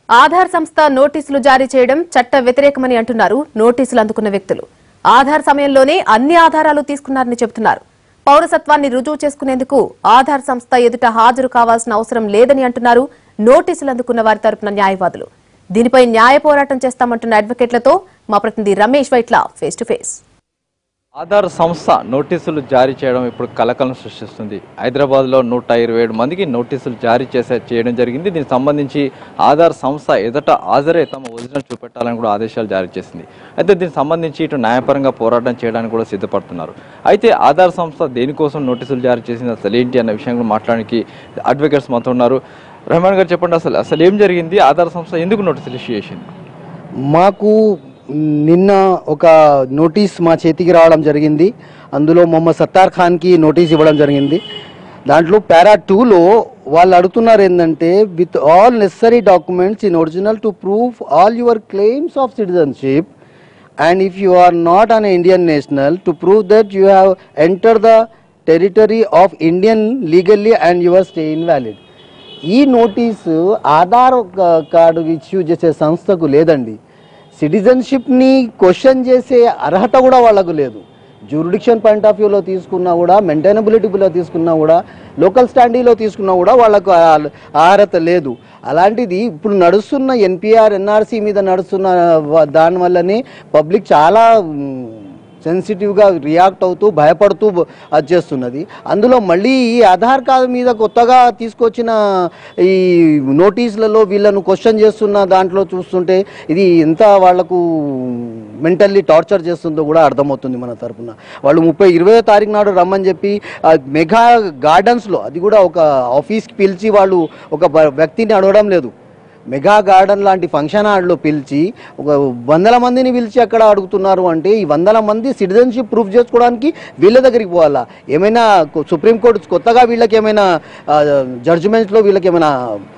ఆధార్ సంస్థ నోటీసులు జారీ చేయడం చట్ట వ్యతిరేకమని అంటున్నారు నోటీసులు అందుకున్న వ్యక్తులు ఆధార్ సమయంలోనే అన్ని ఆధారాలు తీసుకున్నారని చెబుతున్నారు పౌరసత్వాన్ని రుజువు చేసుకునేందుకు ఆధార్ సంస్థ ఎదుట హాజరు కావాల్సిన అవసరం లేదని అంటున్నారు నోటీసులు అందుకున్న వారి తరపున న్యాయవాదులు దీనిపై న్యాయ పోరాటం చేస్తామంటున్న అడ్వకేట్లతో మా ప్రతినిధి Ramesh Vaitla face to face Aadhaar సంస్థ నోటీసులు జారీ చేయడం ఇప్పుడు కలకలం సృష్టిస్తుంది హైదరాబాద్లో నూట ఇరవై ఏడు మందికి నోటీసులు జారీ చేసే చేయడం జరిగింది దీనికి సంబంధించి ఆధార్ సంస్థ ఎదుట హాజరై తమ ఒరిజినల్ చూపెట్టాలని కూడా ఆదేశాలు జారీ చేసింది అయితే దీనికి సంబంధించి ఇటు న్యాయపరంగా పోరాటం చేయడానికి కూడా సిద్ధపడుతున్నారు అయితే ఆధార్ సంస్థ దేనికోసం నోటీసులు జారీ చేసింది అసలు ఏంటి అన్న విషయం కూడా మాట్లాడడానికి అడ్వకేట్స్ మాతో ఉన్నారు రహమాన్ గారు చెప్పండి అసలు అసలు ఏం జరిగింది ఆధార్ సంస్థ ఎందుకు నోటీసులు ఇష్యూ చేసింది మాకు నిన్న ఒక నోటీస్ మా చేతికి రావడం జరిగింది అందులో మొహమ్మద్ సత్తార్ ఖాన్కి నోటీస్ ఇవ్వడం జరిగింది దాంట్లో పారా టూలో వాళ్ళు అడుగుతున్నారు ఏంటంటే with all necessary documents in original to prove all your claims of citizenship and if you are not an Indian national to prove that you have enter the territory of Indian legally and your stay invalid ఈ notice Aadhaar క- card issue చేసే సంస్థకు లేదండి సిటిజన్షిప్ని question చేసే అర్హత కూడా వాళ్ళకు లేదు జ్యూరిడిక్షన్ పాయింట్ ఆఫ్ వ్యూలో తీసుకున్నా కూడా మెయింటైనబిలిటీలో తీసుకున్నా కూడా లోకల్ స్టాండీలో తీసుకున్నా కూడా వాళ్ళకు ఆ- ఆ అర్హత లేదు అలాంటిది ఇప్పుడు నడుస్తున్న ఎన్పిఆర్ ఎన్ఆర్సీ మీద నడుస్తున్న వ- దానివల్లనే పబ్లిక్ చాలా మ్, సెన్సిటివ్గా రియాక్ట్ అవుతూ భయపడుతూ బ- అది చేస్తున్నది అందులో మళ్ళీ ఈ ఆధార్ కార్డు మీద కొత్తగా తీసుకొచ్చిన ఈ నోటీసులలో వీళ్ళను క్వశ్చన్ చేస్తున్న దాంట్లో చూస్తుంటే ఇది ఎంత వాళ్లకు మెంటల్లీ టార్చర్ చేస్తుందో కూడా అర్థమవుతుంది మన తరపున వాళ్ళు ముప్పై ఇరవై తారీఖు నాడు రమ్మని చెప్పి ఆ మెగా గార్డెన్స్లో అది కూడా ఒక ఆఫీస్కి పిలిచి వాళ్ళు ఒక బ- వ్యక్తిని అడగడం లేదు మెగా గార్డెన్ లాంటి ఫంక్షన్ హాల్లో పిలిచి ఒక వందల మందిని పిలిచి అక్కడ అడుగుతున్నారు అంటే ఈ వందల మంది సిటిజన్షిప్ ప్రూఫ్ చేసుకోవడానికి వీళ్ళ దగ్గరికి పోవాలా ఏమైనా కొ- సుప్రీంకోర్టు కొత్తగా వీళ్ళకి ఏమైనా జడ్జిమెంట్స్లో వీళ్ళకి ఏమైనా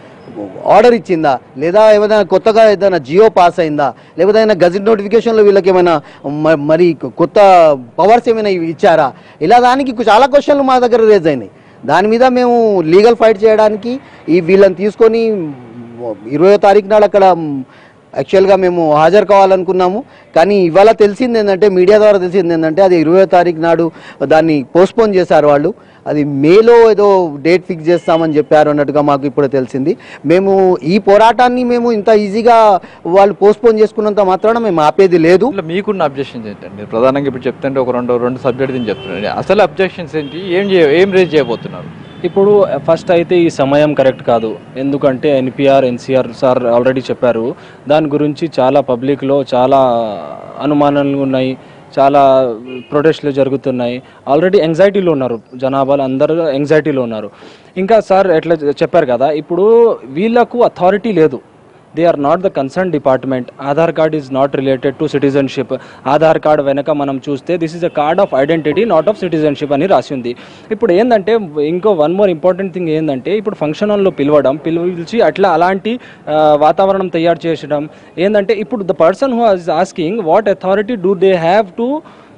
ఆర్డర్ ఇచ్చిందా లేదా ఏమైనా కొత్తగా ఏదైనా జియో పాస్ అయిందా లేకపోతే ఏదైనా గజెట్ నోటిఫికేషన్లో వీళ్ళకి ఏమైనా మ- మరి కొత్త పవర్స్ ఏమైనా ఇచ్చారా ఇలా దానికి చాలా క్వశ్చన్లు మా దగ్గర రేజ్ అయినాయి దాని మీద మేము లీగల్ ఫైట్ చేయడానికి ఈ వీళ్ళని తీసుకొని ఇరవై తారీఖు నాడు అక్కడ యాక్చువల్గా మేము హాజరు కావాలనుకున్నాము కానీ ఇవాళ తెలిసింది ఏంటంటే మీడియా ద్వారా తెలిసింది ఏంటంటే అది ఇరవై తారీఖు నాడు దాన్ని పోస్ట్పోన్ చేశారు వాళ్ళు అది మేలో ఏదో డేట్ ఫిక్స్ చేస్తామని చెప్పారు అన్నట్టుగా మాకు ఇప్పుడు తెలిసింది మేము ఈ పోరాటాన్ని మేము ఇంత ఈజీగా వాళ్ళు పోస్ట్పోన్ చేసుకున్నంత మాత్రాన మేము ఆపేది లేదు ఇట్లా మీకున్న అబ్జెక్షన్స్ ఏంటండి మీరు ప్రధానంగా ఇప్పుడు చెప్తుంటే ఒక రెండు రెండు సబ్జెక్ట్ దీన్ని చెప్తున్నాను అసలు అబ్జెక్షన్స్ ఏంటి ఏం చేయ ఏం రేజ్ చేయబోతున్నారు ఇప్పుడు ఫస్ట్ అయితే ఈ సమయం కరెక్ట్ కాదు ఎందుకంటే ఎన్పిఆర్ ఎన్సిఆర్ సార్ ఆల్రెడీ చెప్పారు దాని గురించి చాలా పబ్లిక్లో చాలా అనుమానాలు ఉన్నాయి చాలా ప్రొటెస్ట్లు జరుగుతున్నాయి ఆల్రెడీ ఎంగ్జైటీలో ఉన్నారు జనాభాలు అందరూ ఎంగ్జైటీలో ఉన్నారు ఇంకా సార్ ఎట్లా చెప్పారు కదా ఇప్పుడు వీళ్ళకు అథారిటీ లేదు they are not the concern department Aadhaar card is not related to citizenship Aadhaar card వెనక మనం చూస్తే this is a card of identity not of citizenship అని రాసి ఉంది ఇప్పుడు ఏంటంటే ఇంకో వన్ మోర్ ఇంపార్టెంట్ థింగ్ ఏంటంటే ఇప్పుడు ఫంక్షన్ హాల్లో పిలవడం పిలిచి అట్లా అలాంటి ఆ, వాతావరణం తయారు చేసడం ఏంటంటే ఇప్పుడు the person who is asking what authority do they have to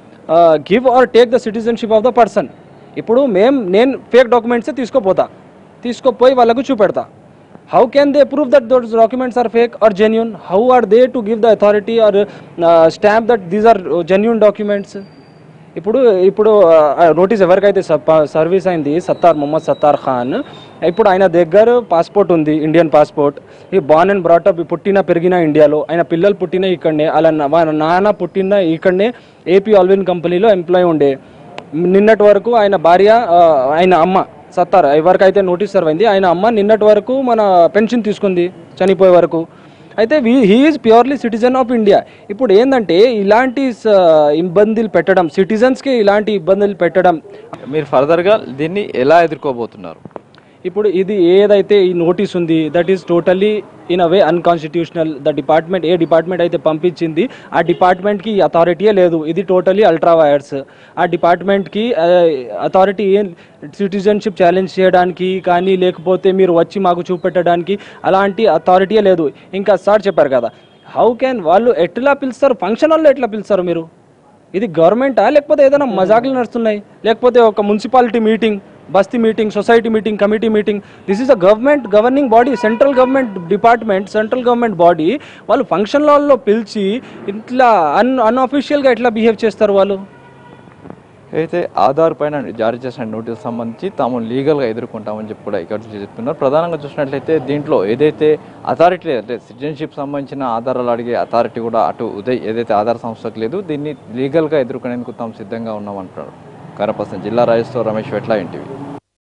give or take the citizenship of the person ఇప్పుడు మేం నేను ఫేక్ డాక్యుమెంట్సే తీసుకోపోతా తీసుకోపోయి వాళ్ళకు చూపెడతా how can they prove that those documents are fake or genuine how are they to give the authority or uh, stamp that these are uh, genuine documents ఇప్పుడు ఇప్పుడు notice ఎవరికైతే service అయింది సత్తార్ మొహమ్మద్ సత్తార్ ఖాన్ ఇప్పుడు ఆయన దగ్గర పాస్పోర్ట్ ఉంది ఇండియన్ పాస్పోర్ట్ ఈ born and brought up పుట్టిన పెరిగిన ఇండియాలో ఆయన పిల్లలు పుట్టిన ఇక్కడనే అలా నా- వాళ్ళ నాన్న పుట్టిన ఇక్కడనే ఏపీ ఆల్విన్ కంపెనీలో ఎంప్లాయ్ ఉండే నిన్నటి వరకు ఆయన భార్య ఆ, ఆయన అమ్మ సత్తార్ ఎవరికైతే నోటీస్ సర్వ్ అయింది ఆయన అమ్మ నిన్నటి వరకు మన పెన్షన్ తీసుకుంది చనిపోయే వరకు అయితే he is purely citizen of India ఇప్పుడు ఏంటంటే ఇలాంటి స- ఇబ్బందులు పెట్టడం సిటిజన్స్కి ఇలాంటి ఇబ్బందులు పెట్టడం మీరు ఫర్దర్గా దీన్ని ఎలా ఎదుర్కోబోతున్నారు ఇప్పుడు ఇది ఏదైతే ఈ నోటీస్ ఉంది that is totally in a way unconstitutional the department ఏ డిపార్ట్మెంట్ అయితే పంపించింది ఆ డిపార్ట్మెంట్కి అథారిటీయే లేదు ఇది టోటలీ అల్ట్రా వైర్స్ ఆ డిపార్ట్మెంట్కి అథారిటీ ఏం సిటిజన్షిప్ ఛాలెంజ్ చేయడానికి కానీ లేకపోతే మీరు వచ్చి మాకు చూపెట్టడానికి అలాంటి అథారిటీయే లేదు ఇంకా సార్ చెప్పారు కదా హౌ క్యాన్ వాళ్ళు ఎట్లా పిలుస్తారు ఫంక్షన్ హాల్లో ఎట్లా పిలుస్తారు మీరు ఇది గవర్నమెంటా లేకపోతే ఏదైనా మజాకులు నడుస్తున్నాయి లేకపోతే ఒక మున్సిపాలిటీ మీటింగ్ బస్తీ meeting society meeting committee meeting this is a government governing body central government department central government body వాళ్ళు ఫంక్షన్ హాల్లో పిలిచి ఇట్లా అన్ అన్అఫీషియల్గా ఎట్లా బిహేవ్ చేస్తారు వాళ్ళు అయితే ఆధార్ పైన జారీ చేసిన నోటీసు సంబంధించి తాము లీగల్గా ఎదుర్కొంటామని చెప్పి కూడా ఇక్కడ చెప్తున్నారు ప్రధానంగా చూసినట్లయితే దీంట్లో ఏదైతే అథారిటీ అంటే సిటిజన్షిప్ సంబంధించిన ఆధారాలు అడిగే అథారిటీ కూడా అటు ఉదయ్ ఏదైతే ఆధార్ సంస్థకు లేదు దీన్ని లీగల్గా ఎదుర్కొనేందుకు తాము సిద్ధంగా ఉన్నామంటున్నారు కరపర్సన్ జిల్లా రాజేశ్వర రమేష్ వెట్లా ఇంటివి